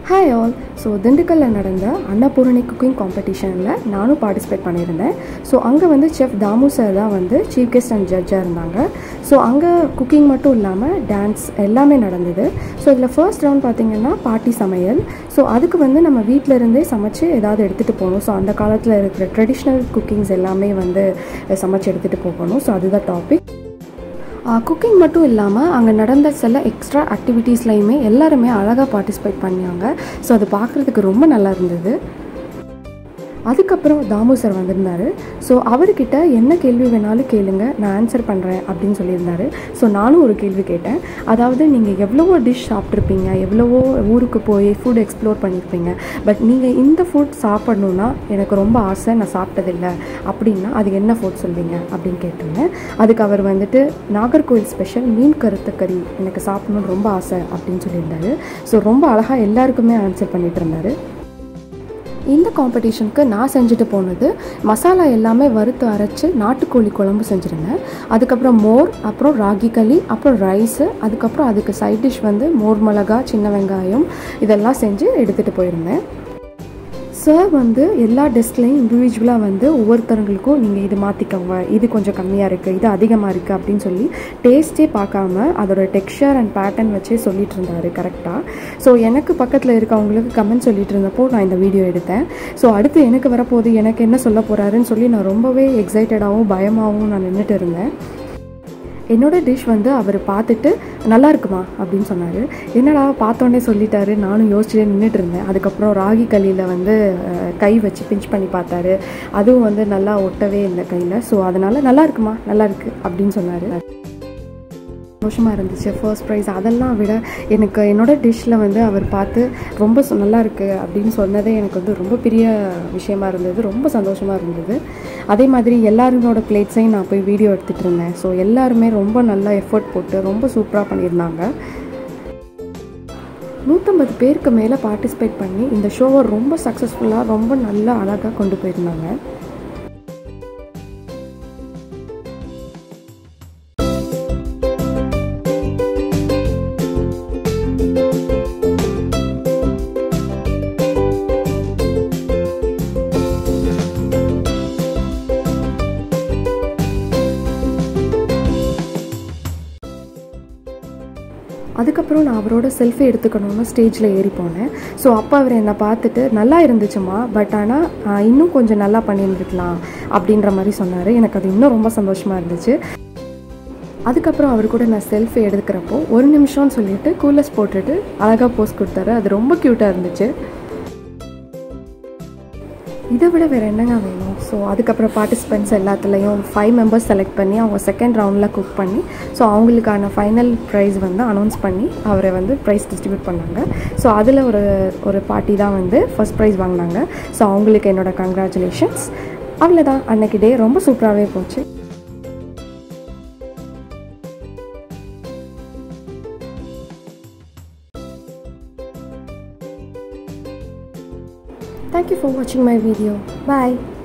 Hi all so திண்டுக்கல்லில் நடந்த Annapurani cooking காம்படிஷனில் நானும் பார்ட்டிசிபேட் பண்ணியிருந்தேன் ஸோ அங்கே வந்து செஃப் தாமு சார் தான் வந்து சீஃப் கெஸ்ட் அண்ட் ஜட்ஜாக இருந்தாங்க ஸோ அங்கே குக்கிங் மட்டும் இல்லாமல் டான்ஸ் எல்லாமே நடந்தது ஸோ இதில் ஃபர்ஸ்ட் ரவுண்ட் பார்த்திங்கன்னா பாட்டி சமையல் ஸோ அதுக்கு வந்து நம்ம வீட்டில் இருந்தே சமைச்சு ஏதாவது எடுத்துகிட்டு போகணும் ஸோ அந்த காலத்தில் இருக்கிற ட்ரெடிஷ்னல் குக்கிங்ஸ் எல்லாமே வந்து சமைச்சு எடுத்துகிட்டு போகணும் ஸோ அதுதான் டாபிக் குக்கிங் மட்டும் இல்லாமல் அங்கே நடந்த சில எக்ஸ்ட்ரா ஆக்டிவிட்டீஸ்லையுமே எல்லாருமே அழகாக பார்ட்டிசிபேட் பண்ணாங்க ஸோ அது பார்க்குறதுக்கு ரொம்ப நல்லா இருந்தது அதுக்கப்புறம் தாமு சார் வந்திருந்தார் ஸோ அவர்கிட்ட என்ன கேள்வி வேணாலும் கேளுங்க நான் ஆன்சர் பண்ணுறேன் அப்படின்னு சொல்லியிருந்தாரு ஸோ நானும் ஒரு கேள்வி கேட்டேன் அதாவது நீங்கள் எவ்வளவோ டிஷ் சாப்பிட்ருப்பீங்க எவ்வளவோ ஊருக்கு போய் ஃபுட் எக்ஸ்ப்ளோர் பண்ணியிருப்பீங்க பட் நீங்கள் இந்த ஃபுட் சாப்பிடணுன்னா எனக்கு ரொம்ப ஆசை நான் சாப்பிட்டதில்லை அப்படின்னா அது என்ன ஃபுட் சொல்வீங்க அப்படின்னு கேட்டிருந்தேன் அதுக்கு அவர் வந்துட்டு நாகர்கோவில் ஸ்பெஷல் மீன் கருத்துக்கறி எனக்கு சாப்பிடணுன்னு ரொம்ப ஆசை அப்படின்னு சொல்லியிருந்தாரு ஸோ ரொம்ப அழகாக எல்லாருக்குமே ஆன்சர் பண்ணிட்டு இருந்தார் இந்த காம்படிஷனுக்கு நான் செஞ்சுட்டு போனது மசாலா எல்லாமே வறுத்து அரைச்சி நாட்டுக்கோழி குழம்பு செஞ்சுருந்தேன் அதுக்கப்புறம் மோர் அப்புறம் ராகி களி அப்புறம் ரைஸு அதுக்கப்புறம் அதுக்கு சைட் டிஷ் வந்து மோர் மிளகா சின்ன வெங்காயம் இதெல்லாம் செஞ்சு எடுத்துகிட்டு போயிருந்தேன் சார் வந்து எல்லா டெஸ்ட்லேயும் இண்டிவிஜுவலாக வந்து ஒவ்வொருத்தவங்களுக்கும் நீங்கள் இது மாற்றிக்கோங்க இது கொஞ்சம் கம்மியாக இருக்குது இது அதிகமாக இருக்குது அப்படின்னு சொல்லி டேஸ்ட்டே பார்க்காம அதோட டெக்ஸ்சர் அண்ட் பேட்டர்ன் வச்சே சொல்லிட்டு இருந்தார் கரெக்டாக ஸோ எனக்கு பக்கத்தில் இருக்கவங்களுக்கு கமெண்ட் சொல்லிட்டு இருந்தப்போ நான் இந்த வீடியோ எடுத்தேன் ஸோ அடுத்து எனக்கு வரப்போகுது எனக்கு என்ன சொல்ல போகிறாருன்னு சொல்லி நான் ரொம்பவே எக்ஸைட்டடாகவும் பயமாகவும் நான் நின்றுட்டு இருந்தேன் என்னோடய டிஷ் வந்து அவர் பார்த்துட்டு நல்லா இருக்குமா அப்படின்னு சொன்னார் என்னடா பார்த்தோன்னே சொல்லிட்டாரு நானும் யோசிச்சுட்டே நின்றுட்டு இருந்தேன் அதுக்கப்புறம் ராகி களியில் வந்து கை வச்சு பிஞ்ச் பண்ணி பார்த்தாரு அதுவும் வந்து நல்லா ஒட்டவே இல்லை கையில் ஸோ அதனால் நல்லா இருக்குமா நல்லா இருக்கு அப்படின்னு சொன்னார் சந்தோஷமாக இருந்துச்சு ஃபர்ஸ்ட் ப்ரைஸ் அதெல்லாம் விட எனக்கு என்னோடய டிஷ்ஷில் வந்து அவர் பார்த்து ரொம்ப நல்லா இருக்குது அப்படின்னு சொன்னதே எனக்கு வந்து ரொம்ப பெரிய விஷயமா இருந்தது ரொம்ப சந்தோஷமாக இருந்தது அதே மாதிரி எல்லாருமோட பிளேட்ஸையும் நான் போய் வீடியோ எடுத்துகிட்டு இருந்தேன் ஸோ எல்லாருமே ரொம்ப நல்லா எஃபர்ட் போட்டு ரொம்ப சூப்பராக பண்ணியிருந்தாங்க நூற்றம்பது பேருக்கு மேலே பார்ட்டிசிபேட் பண்ணி இந்த ஷோவை ரொம்ப சக்ஸஸ்ஃபுல்லாக ரொம்ப நல்லா அழகாக கொண்டு போயிருந்தாங்க அதுக்கப்புறம் நான் அவரோட செல்ஃபி எடுத்துக்கணும்னு ஸ்டேஜில் ஏறி போனேன் ஸோ அப்போ அவர் என்னை பார்த்துட்டு நல்லா இருந்துச்சுமா பட் ஆனால் இன்னும் கொஞ்சம் நல்லா பண்ணியிருந்துருக்கலாம் அப்படின்ற மாதிரி சொன்னார் எனக்கு அது இன்னும் ரொம்ப சந்தோஷமாக இருந்துச்சு அதுக்கப்புறம் அவர் கூட நான் செல்ஃபி எடுக்கிறப்போ ஒரு நிமிஷம்னு சொல்லிட்டு கூலஸ் போட்டுட்டு அழகாக போஸ் கொடுத்தாரு அது ரொம்ப க்யூட்டாக இருந்துச்சு இதை விட வேறு என்னங்க வேணும் ஸோ அதுக்கப்புறம் பார்ட்டிசிபெண்ட்ஸ் எல்லாத்துலேயும் ஃபைவ் மெம்பர்ஸ் செலக்ட் பண்ணி அவங்க செகண்ட் ரவுண்டில் குக் பண்ணி ஸோ அவங்களுக்கான ஃபைனல் ப்ரைஸ் வந்து அனௌன்ஸ் பண்ணி அவரை வந்து ப்ரைஸ் டிஸ்ட்ரிபியூட் பண்ணாங்க ஸோ அதில் ஒரு ஒரு பார்ட்டி தான் வந்து ஃபஸ்ட் ப்ரைஸ் வாங்கினாங்க ஸோ அவங்களுக்கு என்னோடய கங்க்ராச்சுலேஷன்ஸ் அவ்வளோதான் அன்னைக்கு டே ரொம்ப சூப்பராகவே போச்சு Thank you for watching my video. Bye.